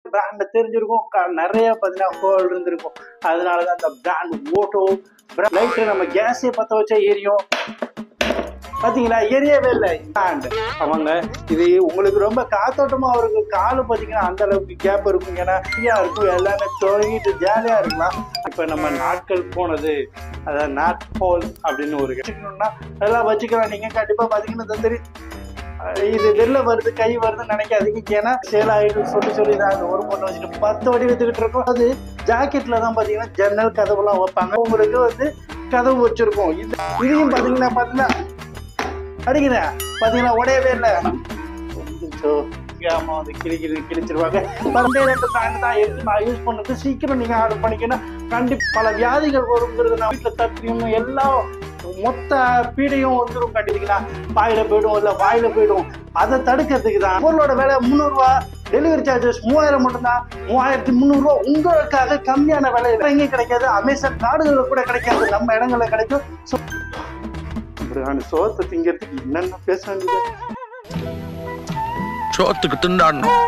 பிராண்ட தெரிஞ்சிருக்கும் க- நிறைய பார்த்தீங்கன்னா ஹோல் இருந்திருக்கும் அதனால தான் அந்த பிராண்ட் ஓட்டோ லைட்டு நம்ம கேஸே பற்ற வச்சா எரியும் பாத்தீங்களா எரியவே இல்லை பிராண்ட் அவங்க இது உங்களுக்கு ரொம்ப காத்தோட்டமா இருக்கு காலு பாத்தீங்கன்னா அந்த அளவுக்கு கேப் இருக்கும் ஏன்னா ஃப்ரீயா இருக்கும் எல்லாமே தொழிட்டு ஜாலியா இருக்கலாம் இப்ப நம்ம நாட்கள் போனது அதாவது நாட் ஹோல் அப்படின்னு ஒரு வச்சுக்கணும்னா அதெல்லாம் வச்சுக்கலாம் நீங்க கண்டிப்பா பாத்தீங்கன்னா இந்த தெரியும் அஹ் இது வெளில வருது கை வருதுன்னு நினைக்காதீங்க ஏன்னா சேல் ஆயிடும் சொல்லி சொல்லி தான் அந்த ஒரு பொண்ணு வச்சுட்டு பத்து வடி வித்துக்கிட்டு இருக்கோம் அது ஜாக்கெட்ல தான் பாத்தீங்கன்னா ஜன்னல் கதவுலாம் வைப்பாங்க உங்களுக்கு வந்து கதவு வச்சிருக்கோம் இது இதையும் பாத்தீங்கன்னா பாத்தீங்கன்னா அடிக்கிறேன் பாத்தீங்கன்னா உடையவே இல்லை ஸோ ஆமா வந்து கிளி கிளி கிழிச்சிருவாங்க பண்டே ரெண்டு பிராண்ட் தான் எடுத்து நான் யூஸ் பண்ணது சீக்கிரம் நீங்க ஆர்டர் பண்ணிக்கணும் கண்டிப்பா பல வியாதிகள் வருங்கிறது நான் வீட்டில் தப்பியும் எல்லாம் மொத்த பீடையும் வந்துடும் கண்டிப்பீங்களா வாயில போயிடும் இல்ல வாயில போயிடும் அதை தடுக்கிறதுக்கு தான் பொருளோட விலை முந்நூறுரூவா டெலிவரி சார்ஜஸ் மூவாயிரம் மட்டும்தான் மூவாயிரத்தி முந்நூறுரூவா உங்களுக்காக கம்மியான விலை எங்கேயும் கிடைக்காது அமேசான் காடுகளில் கூட கிடைக்காது நம்ம இடங்கள்ல கிடைக்கும் ஸோ இப்படியான சோத்தை திங்கிறதுக்கு என்னென்ன பேச வேண்டியது சோத்துக்கு திண்டாடணும்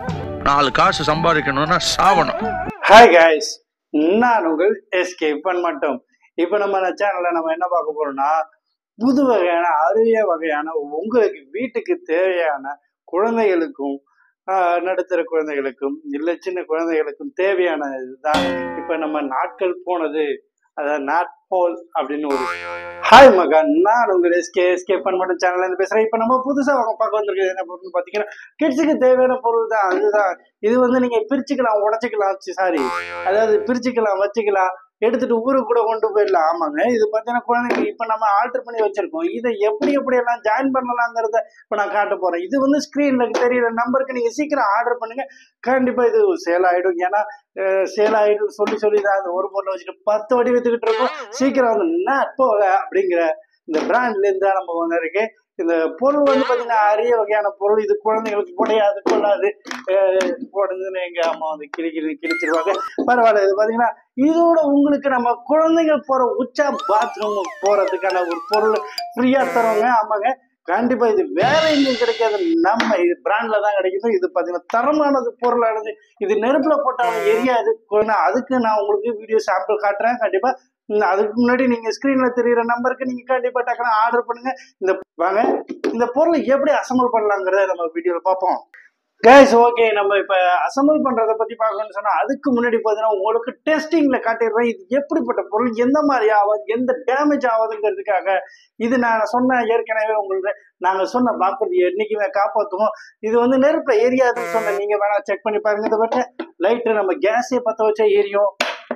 நாலு காசு சம்பாதிக்கணும்னா சாவணும் ஹாய் கைஸ் நான் உங்கள் எஸ்கே பன் மட்டும் இப்போ நம்ம சேனல்ல நம்ம என்ன பார்க்க போறோம்னா புது வகையான அரிய வகையான உங்களுக்கு வீட்டுக்கு தேவையான குழந்தைகளுக்கும் ஆஹ், நடுத்தர குழந்தைகளுக்கும் இல்லை சின்ன குழந்தைகளுக்கும் தேவையான இதுதான் இப்போ நம்ம நாட்கள் போனது அதாவது நாட் போல் அப்படின்னு ஒரு ஹாய் மகன் நான் உங்கள் எஸ்கே எஸ்கே பன் மட்டும் சேனல்ல இருந்து பேசுறேன் இப்போ நம்ம புதுசா அவங்க பார்க்க வந்திருக்கிறது என்ன பொருள்னு பார்த்தீங்கன்னா கிட்ஸுக்கு தேவையான பொருள் தான் அதுதான் இது வந்து நீங்க பிரிச்சுக்கலாம் உடச்சிக்கலாம் சாரி அதாவது பிரிச்சுக்கலாம் வச்சுக்கலாம் எடுத்துட்டு ஊருக்கு கூட கொண்டு போயிடலாம் ஆமாங்க இது பார்த்தீங்கன்னா குழந்தைங்க இப்போ நம்ம ஆல்டர் பண்ணி வச்சிருக்கோம் இதை எப்படி எப்படி எல்லாம் ஜாயின் பண்ணலாங்கிறத இப்போ நான் காட்ட போறேன் இது வந்து ஸ்க்ரீன்ல தெரியுற நம்பருக்கு நீங்க சீக்கிரம் ஆர்டர் பண்ணுங்க கண்டிப்பா இது சேல் ஆயிடும் ஏன்னா சேல் ஆயிடும் சொல்லி சொல்லி தான் அந்த ஒரு பொருளை வச்சுட்டு பத்து வடி வித்துக்கிட்டு இருக்கோம் சீக்கிரம் வந்து என்ன போக அப்படிங்கிற இந்த பிராண்ட்ல இருந்து தான் நம்ம வந்திருக்கு இந்த பொருள் வந்து பாத்தீங்கன்னா அரிய வகையான பொருள் இது குழந்தைங்களுக்கு குடையாது கொள்ளாது அஹ் உடனே எங்க அம்மா வந்து கிளி கிளி கிழிச்சிருவாங்க பரவாயில்ல இது பாத்தீங்கன்னா இதோட உங்களுக்கு நம்ம குழந்தைங்க போற உச்சா பாத்ரூம் போறதுக்கான ஒரு பொருள் ஃப்ரீயா தரோங்க ஆமாங்க கண்டிப்பா இது வேற எங்கேயும் கிடைக்காது நம்ம இது பிராண்ட்ல தான் கிடைக்குது இது பாத்தீங்கன்னா தரமானது பொருளானது இது நெருப்புல போட்டாலும் எரியாது கொ- அதுக்கு நான் உங்களுக்கு வீடியோ சாம்பிள் காட்டுறேன் கண்டிப்பா ம், அதுக்கு முன்னாடி நீங்க ஸ்கிரீன்ல தெரியுற நம்பருக்கு நீங்க கண்டிப்பா டக்குனு ஆர்டர் பண்ணுங்க இந்த வாங்க இந்த பொருளை எப்படி அசம்பிள் பண்ணலாங்கிறத நம்ம வீடியோல பார்ப்போம் கைஸ் ஓகே நம்ம இப்ப அசம்பிள் பண்றத பத்தி பார்க்கணும்னு சொன்னா அதுக்கு முன்னாடி பாத்தீங்கன்னா உங்களுக்கு டெஸ்டிங்ல காட்டிடுறேன் இது எப்படிப்பட்ட பொருள் எந்த மாதிரி ஆகாது எந்த டேமேஜ் ஆகாதுங்கிறதுக்காக இது நான் சொன்ன ஏற்கனவே உங்களுக்கு நாங்க சொன்ன வாக்குறுதி என்னைக்குமே காப்பாற்றுவோம் இது வந்து நெருப்புல எரியாதுன்னு சொன்ன நீங்க வேணா செக் பண்ணி பாருங்க இதை பற்றி லைட்டு நம்ம கேஸே பத்த வச்சா எரியும்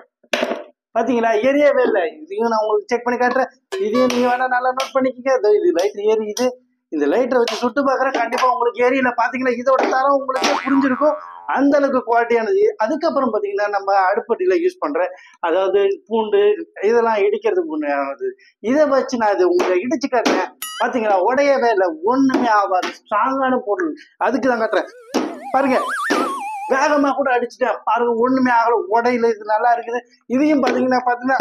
பாத்தீங்களா எரியவே இல்லை இதையும் நான் உங்களுக்கு செக் பண்ணி காட்டுறேன் இதையும் நீங்க வேணா நல்லா நோட் பண்ணிக்கங்க இதோ இது லைட் எரியுது இந்த லைட்டை வச்சு சுட்டு பார்க்குறேன் கண்டிப்பா உங்களுக்கு எரியல பாத்தீங்களா இதோட தரம் உங்களுக்கு புரிஞ்சிருக்கும் அந்த அளவுக்கு குவாலிட்டியானது அதுக்கப்புறம் பாத்தீங்கன்னா நம்ம அடுப்பட்டியில யூஸ் பண்ற அதாவது பூண்டு இதெல்லாம் இடிக்கிறதுக்கு முன்னானது இதை வச்சு நான் இது உங்களை இடிச்சு காட்டுறேன் பாத்தீங்களா உடையவே இல்லை ஒண்ணுமே ஆகாது ஸ்ட்ராங்கான பொருள் அதுக்கு தான் காட்டுறேன் பாருங்க வேகமா கூட அடிச்சுட்டேன் பாருங்க ஒண்ணுமே ஆகல உடையில இது நல்லா இருக்குது இதையும் பாத்தீங்கன்னா பாத்தீங்கன்னா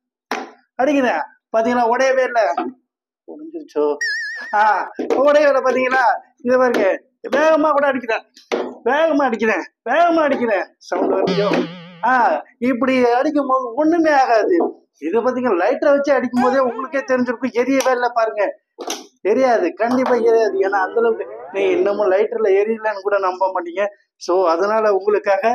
அடிக்கிறேன் பாத்தீங்களா உடையவே இல்லை உடைஞ்சிருச்சோ ஆஹ் உடையவே இல்லை பாத்தீங்களா இது பாருங்க வேகமா கூட அடிக்கிறேன் வேகமா அடிக்கிறேன் வேகமா அடிக்கிறேன் சவுண்ட் வருதோ ஆஹ் இப்படி அடிக்கும் போது ஒண்ணுமே ஆகாது இது பாத்தீங்கன்னா லைட்டரை வச்சு அடிக்கும் போதே உங்களுக்கே தெரிஞ்சிருக்கும் எரியவே இல்லை பாருங்க எரியாது கண்டிப்பா எரியாது ஏன்னா அந்த அளவுக்கு நீ இன்னமும் லைட்டர்ல எரியலன்னு கூட நம்ப மாட்டீங்க சோ அதனால உங்களுக்காக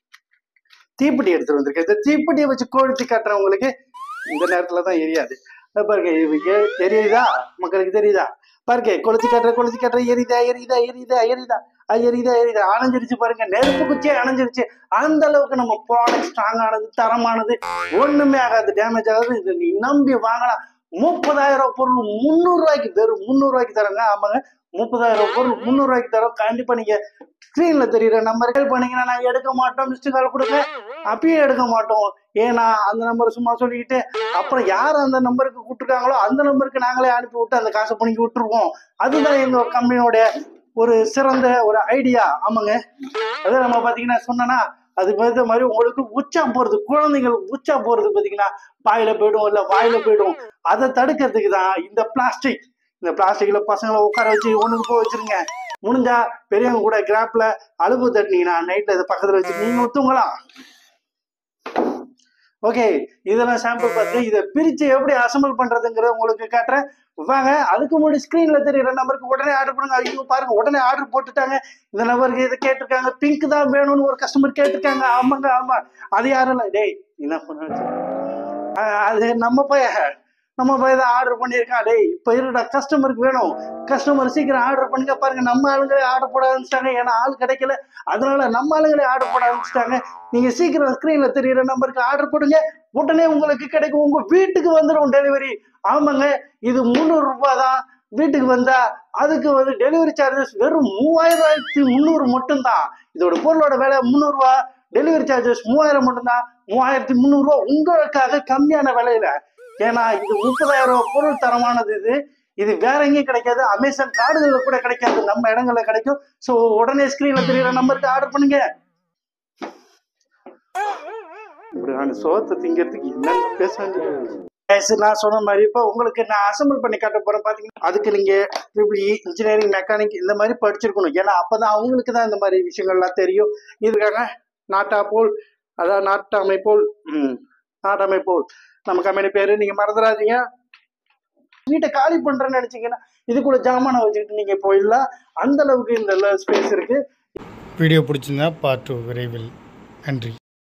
தீப்பெட்டி எடுத்துட்டு வந்திருக்கேன் இந்த தீப்பெட்டியை வச்சு கொளுத்தி காட்டுறேன் உங்களுக்கு இந்த நேரத்துல தான் எரியாது அது பாருங்க இது எ- எரியுதா மக்களுக்கு தெரியுதா பாருங்க கொளுத்தி காட்டுற கொளுத்தி காட்டுற எரியுதா எரியுதா எரியுதா எரியுதா அது எரியுதா எரியுதா அணைஞ்சிருச்சு பாருங்க நெருப்பு குச்சியே அணைஞ்சிருச்சு அந்த அளவுக்கு நம்ம ப்ராடக்ட் ஸ்ட்ராங் ஆனது தரமானது ஒண்ணுமே ஆகாது டேமேஜ் ஆகாது இது நீ நம்பி வாங்கலாம் முப்பதாயிரம் ரூபாய் பொருள் முந்நூறு ரூபாய்க்கு வெறும் முந்நூறு ரூபாய்க்கு தரங்க ஆமாங்க முப்பதாயிரம் ரூபாய் பொருள் முந்நூறு ரூபாய்க்கு தரோம் கண்டிப்பா நீங்க ஸ்க்ரீன்ல தெரியுற நம்பர் கால் பண்ணீங்கன்னா நாங்க எடுக்க மாட்டோம் மிஸ்டு கால் கொடுங்க அப்பயும் எடுக்க மாட்டோம் ஏன்னா அந்த நம்பர் சும்மா சொல்லிக்கிட்டு அப்புறம் யார் அந்த நம்பருக்கு கூப்பிட்டுருக்காங்களோ அந்த நம்பருக்கு நாங்களே அனுப்பி விட்டு அந்த காசை பிடிங்கி விட்டுருவோம் அதுதான் எங்க கம்பெனியோட ஒரு சிறந்த ஒரு ஐடியா ஆமாங்க அதை நம்ம பாத்தீங்கன்னா சொன்னனா அது பார்த்த மாதிரி உங்களுக்கு உச்சா போறது குழந்தைங்களுக்கு உச்சா போறது பாத்தீங்கன்னா பாயில போயிடும் இல்ல வாயில போயிடும் அதை தடுக்கிறதுக்கு தான் இந்த பிளாஸ்டிக் இந்த பிளாஸ்டிக்ல பசங்களை உட்கார வச்சு ஒண்ணுக்கு போய் வச்சிருங்க முடிஞ்சா பெரியவங்க கூட கிராப்ல அலுப்பு தட்டினீங்கன்னா நைட்ல இது பக்கத்துல வச்சு நீங்க தூங்கலாம் ஓகே இதெல்லாம் சாம்பிள் பார்த்து இதை பிரிச்சு எப்படி அசம்பிள் பண்றதுங்கிறத உங்களுக்கு காட்டுறேன் வாங்க அதுக்கு முன்னாடி ஸ்க்ரீன்ல தெரியுற நம்பருக்கு உடனே ஆர்டர் பண்ணுங்க ஐயோ பாருங்க உடனே ஆர்டர் போட்டுட்டாங்க இந்த நம்பருக்கு இதை கேட்டிருக்காங்க பிங்க் தான் வேணும்னு ஒரு கஸ்டமர் கேட்டிருக்காங்க ஆமாங்க ஆமா அது யாரும் இல்லை டேய் என்ன பண்ண அது நம்ம பைய நம்ம பையன் தான் ஆர்டர் பண்ணியிருக்கான் டேய் இப்போ இருடா கஸ்டமருக்கு வேணும் கஸ்டமர் சீக்கிரம் ஆர்டர் பண்ணுங்க பாருங்க நம்ம ஆளுங்களே ஆர்டர் போட ஆரம்பிச்சிட்டாங்க ஏன்னா ஆள் கிடைக்கல அதனால நம்ம ஆளுங்களே ஆர்டர் போட ஆரம்பிச்சிட்டாங்க நீங்க சீக்கிரம் ஸ்க்ரீன்ல தெரியுற நம்பருக்கு ஆர்டர் போடுங்க உடனே உங்களுக்கு கிடைக்கும் உங்க வீட்டுக்கு வந்துடும் டெலிவரி ஆமாங்க இது முந்நூறு ரூபாய் தான் வீட்டுக்கு வந்தா அதுக்கு வந்து டெலிவரி சார்ஜஸ் வெறும் மூவாயிரத்தி முந்நூறு மட்டும்தான் இதோட பொருளோட விலை முந்நூறுரூவா டெலிவரி சார்ஜஸ் மூவாயிரம் மட்டும்தான் மூவாயிரத்தி முந்நூறுரூவா உங்களுக்காக கம்மியான விலையில ஏன்னா இது முப்பதாயிரம் ரூபாய் பொருள் தரமானது இது இது வேற எங்கேயும் கிடைக்காது அமேசான் கார்டுகள்ல கூட கிடைக்காது நம்ம இடங்கள்ல கிடைக்கும் ஸோ உடனே ஸ்கிரீன்ல தெரியுற நம்பருக்கு ஆர்டர் பண்ணுங்க இப்படியான சோத்தை திங்கிறதுக்கு என்னென்ன பேச வேண்டியது Guys, நான் சொன்ன மாதிரி இப்போ உங்களுக்கு நான் அசம்பிள் பண்ணி காட்ட போறேன் பாத்தீங்கன்னா அதுக்கு நீங்க ட்ரிபிள் இன்ஜினியரிங் மெக்கானிக் இந்த மாதிரி படிச்சிருக்கணும் ஏன்னா அப்பதான் அவங்களுக்கு தான் இந்த மாதிரி விஷயங்கள்லாம் தெரியும் இதுக்காக நாட்டா போல் அதாவது நாட்டாமை போல் ம், நாட்டாமை போல் நம்ம கம்பெனி பேரு நீங்க மறந்துடாதீங்க வீட்டை காலி பண்றேன்னு நினைச்சீங்கன்னா இது கூட ஜாமானை வச்சுக்கிட்டு நீங்க போயிடலாம் அந்த அளவுக்கு இந்த ஸ்பேஸ் இருக்கு வீடியோ பிடிச்சிருந்தா பார்ட் டூ விரைவில் நன்றி